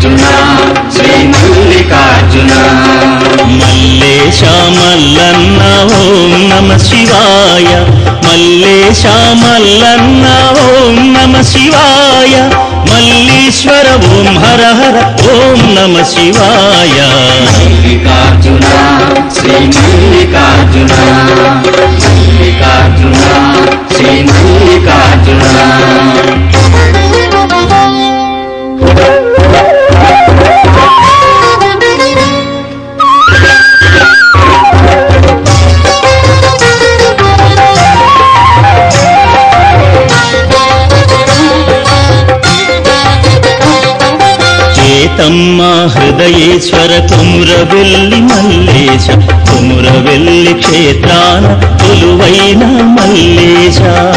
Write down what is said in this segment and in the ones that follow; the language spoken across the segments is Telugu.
మల్లికార్జున శ్రీ మల్లికార్జున మల్లేశ మల్లన్న ఓం నమ శివాయ మల్లేశ మల్లన్న ఓం నమ శివాయ మల్లీశ్వర ఓం హర హర ఓం నమ శివాయ మల్లికార్జున శ్రీ మల్లికార్జున మల్లికార్జున శ్రీ మల్లికార్జున చేతమ్మ హృదయేశ్వర కుమురవెల్లి మల్లేశ కుమురవెల్లి క్షేత్రాన కొలువైన మల్లేశ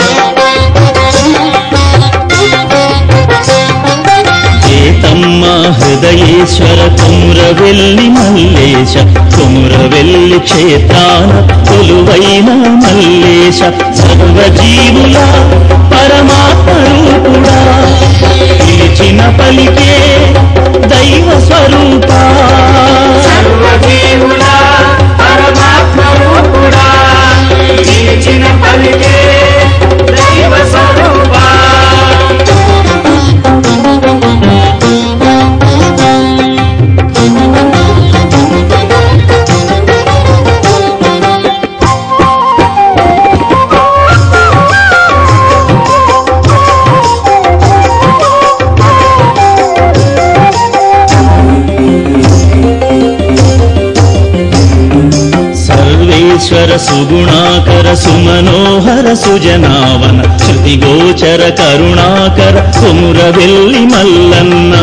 చేతమ్మ హృదయేశ్వర కుమురవెల్లి మల్లేశ కుమురవెల్లి క్షేత్రాన కొలువైన మల్లేశ సర్వజీవుల పరమాత్మ రూపుడా పిలిచిన పలికే దైవ స్వరూపా సర్వజీవుల పరమాత్మ రూపుడా నిలిచిన పలికే దైవ స్వరూపా సర్వేశ్వర సుగుణాకర సుమనోహర సుజనావన శృతిగోచర కరుణాకర కుమురవెల్లి మల్లన్న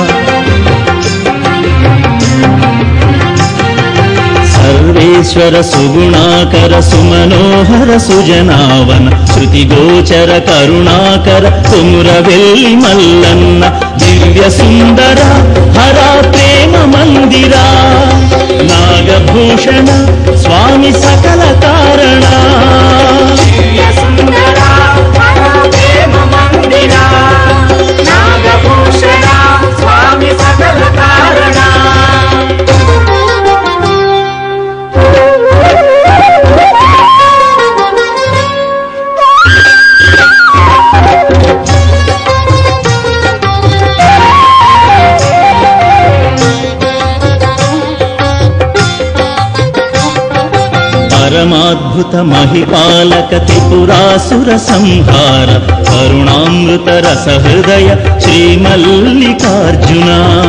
సర్వేశ్వర సుగుణాకర సుమనోహర సుజనావన శృతిగోచర కరుణాకర కుమురవెల్లి మల్లన్న దివ్య సుందర హర ప్రేమ మందిరా నాగభూషణ స్వామి సకల కారణ దివ్య సుందర ప్రేమ మందిర నాగభూషణ స్వామి సకల కారణ పరమాద్భుత మహిపాలక త్రిపురాసుర సంహార కరుణామృత రస హృదయ శ్రీమల్లికార్జున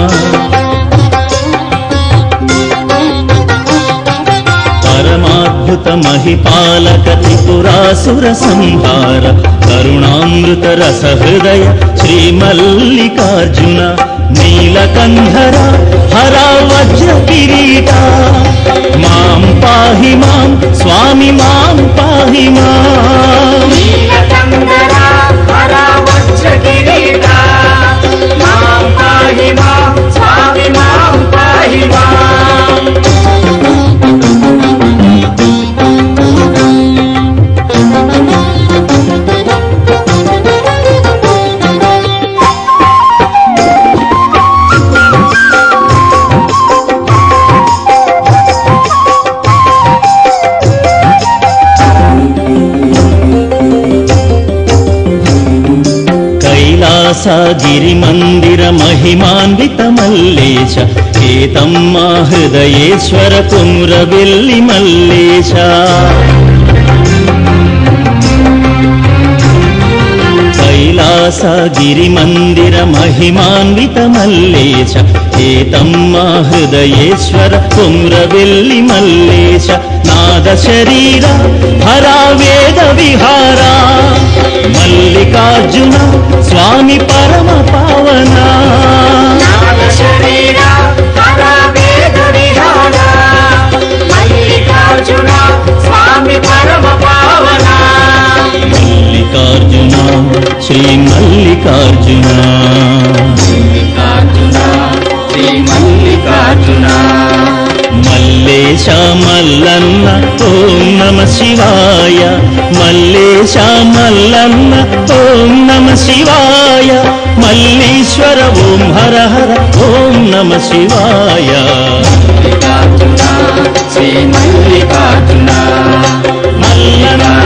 పరమాద్భుత మహిపాలక త్రిపురాసుర సంహార కరుణామృత రస హృదయ శ్రీమల్లికార్జున నీలకంధర హర వజ్ర కిరీట మాం పాహి మాం స్వామి మాం పాహి మాం నీలకందర హర వజ్ర కిరీట మాం పాహి మాం స్వామి మాం పాహి మాం కైలాసగిరి మందిర మహిమాన్విత మల్లేశ కేతమ్మ హృదయేశ్వర కుమురవెల్లి మల్లేశ కైలాసగిరి మందిర మహిమాన్విత మల్లేశ కేతమ్మ హృదయేశ్వర కుమ్రవెల్లి మల్లేశ నాద శరీర హరా వేద విహారా మల్లికార్జున స్వామి పరమ పావన నాద శరీర హర వేద విహార మల్లికార్జున స్వామి పరమ పావన మల్లికార్జున శ్రీ మల్లికార్జున మల్లికార్జున శ్రీ మల్లికార్జున మల్లేశ మల్లన్న ఓం నమ శివాయ మల్లేశ మల్లన్న ఓం నమ శివాయ మల్లీశ్వర ఓం హర హర ఓం నమ శివాయ మల్లికార్జున శ్రీ మల్లికార్జున మల్లన్న